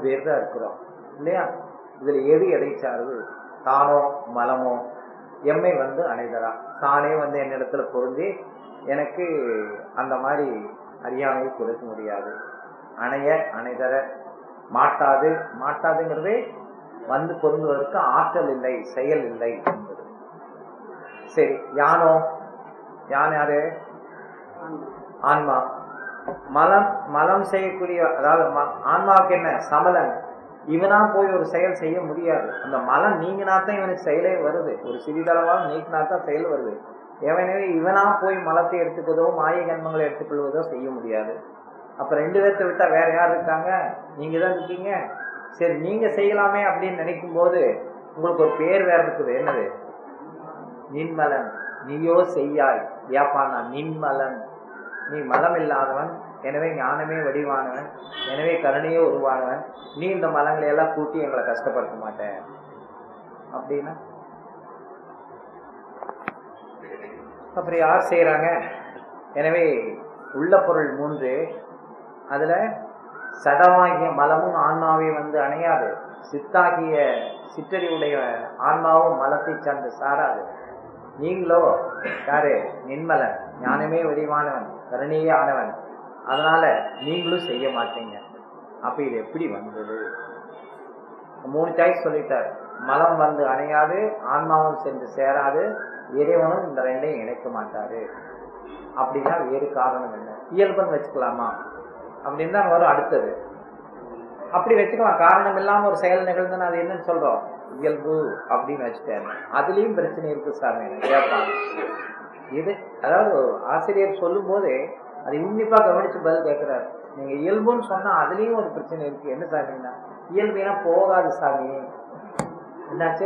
பேர் தான் இருக்கிறோம் இல்லையா இதுல எது எதை சார்பு தானோ மலமோ எம்மை வந்து அணைதரா தானே வந்து என்னிடத்துல பொருந்தி எனக்கு அந்த மாதிரி அறியாமையை கொடுக்க முடியாது அணைய அணைதர மாட்டாது மாட்டாதுங்கிறதே வந்து பொருந்துவதற்கு ஆற்றல் இல்லை செயல் இல்லை என்பது சரி யானோ யான் யாரு ஆன்மா மலம் மலம் செய்யக்கூடிய அதாவது ம- ஆன்மாவுக்கு என்ன சமலன் இவனா போய் ஒரு செயல் செய்ய முடியாது அந்த மலம் நீங்கினா தான் இவனுக்கு செயலே வருது ஒரு சிறிதளவாக நீக்கினா தான் செயல் வருது எனவே இவனா போய் மலத்தை எடுத்துக்கொதோ மாய கண்மங்களை எடுத்துக்கொள்வதோ செய்ய முடியாது அப்ப ரெண்டு பேர்த்த விட்டா வேற யார் இருக்காங்க நீங்க தான் இருக்கீங்க சரி நீங்க செய்யலாமே அப்படின்னு நினைக்கும் போது உங்களுக்கு ஒரு பேர் வேற இருக்குது என்னது நின்மலன் நீயோ செய்யாய் ஏப்பானா நின்மலன் நீ மலம் இல்லாதவன் எனவே ஞானமே வடிவானவன் எனவே கருணையே உருவானவன் நீ இந்த மலங்களை எல்லாம் கூட்டி எங்களை கஷ்டப்படுத்த மாட்ட அப்படின்னா அப்புறம் யார் செய்யறாங்க எனவே உள்ள பொருள் மூன்று அதுல சடமாகிய மலமும் ஆன்மாவை வந்து அணையாது சித்தாகிய சிற்றறிவுடைய ஆன்மாவும் மலத்தை சார்ந்து சாராது நீங்களோ யாரு நின்மலன் ஞானமே வடிவானவன் கருணையே ஆனவன் அதனால நீங்களும் செய்ய மாட்டீங்க அப்ப இது எப்படி வந்தது மூணு சாய்ஸ் சொல்லிட்டார் மலம் வந்து அணையாது ஆன்மாவும் சென்று சேராது இறைவனும் இந்த ரெண்டையும் இணைக்க மாட்டாரு அப்படின்னா வேறு காரணம் என்ன இயல்புன்னு வச்சுக்கலாமா அப்படின்னு தான் வரும் அடுத்தது அப்படி வச்சுக்கலாம் காரணம் இல்லாம ஒரு செயல் நிகழ்ந்ததுன்னா அது என்னன்னு சொல்றோம் இயல்பு அப்படின்னு வச்சுட்டேன் அதுலயும் பிரச்சனை இருக்கு சாமி கேட்பாங்க இது அதாவது ஆசிரியர் சொல்லும் போதே அதை உன்னிப்பா கவனிச்சு பதில் கேட்கிறாரு நீங்க இயல்புன்னு சொன்னா அதுலயும் ஒரு பிரச்சனை இருக்கு என்ன சாமின்னா இயல்புனா போகாது சாமி என்னாச்சு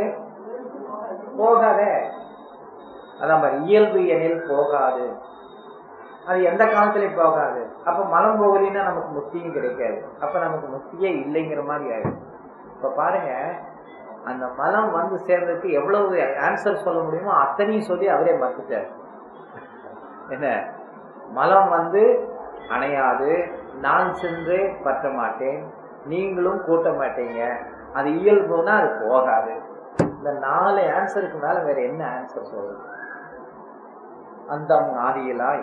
போகாதே அதான் பாரு இயல்பு எனில் போகாது அது எந்த காலத்திலயும் போகாது அப்ப மலம் போகலின்னா நமக்கு முக்தியும் கிடைக்காது அப்ப நமக்கு முக்தியே இல்லைங்கிற மாதிரி ஆயிடும் இப்ப பாருங்க அந்த மலம் வந்து சேர்ந்ததுக்கு எவ்வளவு ஆன்சர் சொல்ல முடியுமோ அத்தனையும் சொல்லி அவரே மறுத்துட்டார் என்ன மலம் வந்து அணையாது நான் சென்று பற்ற மாட்டேன் நீங்களும் கூட்ட மாட்டீங்க அது இயல்புனா அது போகாது இந்த நாலு ஆன்சருக்கு மேல வேற என்ன ஆன்சர் சொல்றது அந்தம் ஆதியிலாய்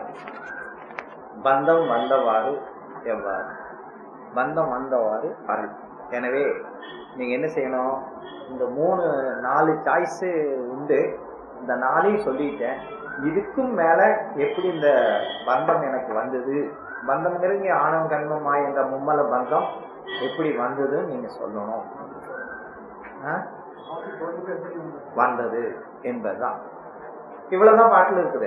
பந்தம் வந்தவாறு எவ்வாறு பந்தம் வந்தவாறு அருள் எனவே நீங்க என்ன செய்யணும் இந்த மூணு நாலு சாய்ஸ் உண்டு இந்த நாளையும் சொல்லிட்டேன் இதுக்கும் மேல எப்படி இந்த பந்தம் எனக்கு வந்தது பந்தம்ங்கிறது இங்க ஆணவம் கண்மமா என்ற மும்மல பந்தம் எப்படி வந்ததுன்னு நீங்க சொல்லணும் ஆ? வந்தது என்பதுதான் இவ்வளவுதான் பாட்டுல இருக்குது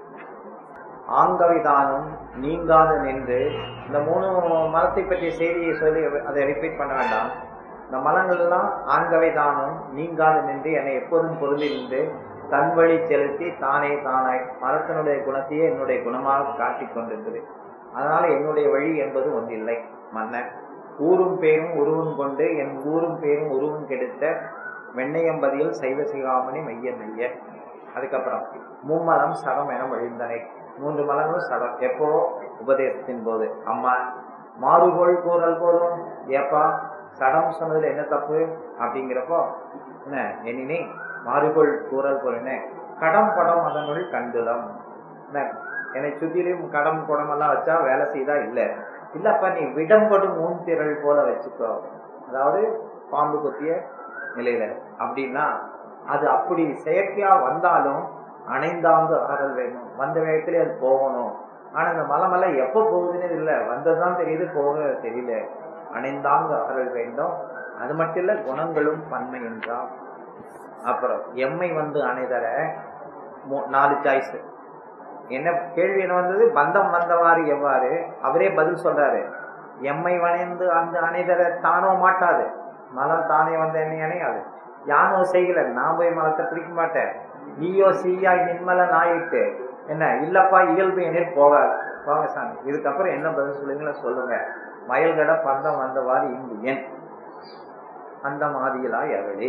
ஆங்கவிதானம் நீங்காது நின்று இந்த மூணு மலத்தை பற்றிய செய்தியை சொல்லி அதை ரிப்பீட் பண்ண வேண்டாம் இந்த மலங்கள் எல்லாம் ஆங்கவை தானம் நீங்காது நின்று என்னை எப்போதும் பொருந்தி நின்று தன் வழி செலுத்தி தானே தானாய் மரத்தினுடைய குணத்தையே என்னுடைய குணமாக காட்டிக் கொண்டிருக்குது அதனால என்னுடைய வழி என்பது ஒன்றில்லை மன்னன் ஊரும் பேரும் உருவம் கொண்டு என் ஊரும் பேரும் உருவம் கெடுத்த வெண்ணையம்பதியில் சைவ சிகாமணி மைய மைய அதுக்கப்புறம் மும்மலம் சடம் என வழிந்தனை மூன்று மலங்களும் சடம் எப்போ உபதேசத்தின் போது அம்மா மாறுகோள் கூறல் போதும் ஏப்பா சடம் சொன்னதுல என்ன தப்பு அப்படிங்கிறப்போ என்ன எண்ணினே மாறுகோள் கூறல் போறேன்னு கடம் படம் அதனுள் கண்டுலம் என்ன என்னை சுத்திலையும் கடம் குடம் எல்லாம் வச்சா வேலை செய்தா இல்ல இல்லப்பா நீ விடம்படும் ஊன் திரள் போல வச்சுக்கோ அதாவது பாம்பு கொத்திய நிலையில அப்படின்னா அது அப்படி செயற்கையா வந்தாலும் அணைந்தாந்து அகறல் வேணும் வந்த வேகத்திலே அது போகணும் ஆனா இந்த மலை மலை எப்ப போகுதுன்னு இல்ல வந்ததுதான் தெரியுது போக தெரியல அணைந்தாங்க அகறல் வேண்டும் அது மட்டும் இல்ல குணங்களும் பன்மை என்றால் அப்புறம் எம்மை வந்து அணைதர மூ- நாலு சாய்ஸ் என்ன கேள்வி என்ன வந்தது பந்தம் வந்தவாறு எவ்வாறு அவரே பதில் சொல்றாரு எம்மை வணைந்து அந்த அணைதர தானோ மாட்டாது மலம் தானே வந்த என்னை அணையாது யானோ செய்யல நான் போய் மலத்தை பிடிக்க மாட்டேன் நீயோ சீயாய் நின்மலன் ஆயிட்டு என்ன இல்லப்பா இயல்பு எண்ணில் போகாது போங்க சாமி இதுக்கப்புறம் என்ன பதில் சொல்லுங்களோ சொல்லுங்க வயல்கட பந்தம் வந்தவாறு இங்கு என் அந்த மாதிரியிலாய் அவளே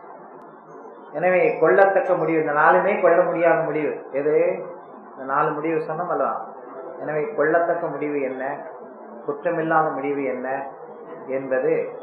எனவே கொள்ளத்தக்க முடிவு இந்த நாலுமே கொள்ள முடியாத முடிவு எது இந்த நாலு முடிவு சொன்னோம் அல்லவா எனவே கொள்ளத்தக்க முடிவு என்ன குற்றமில்லாத முடிவு என்ன என்பது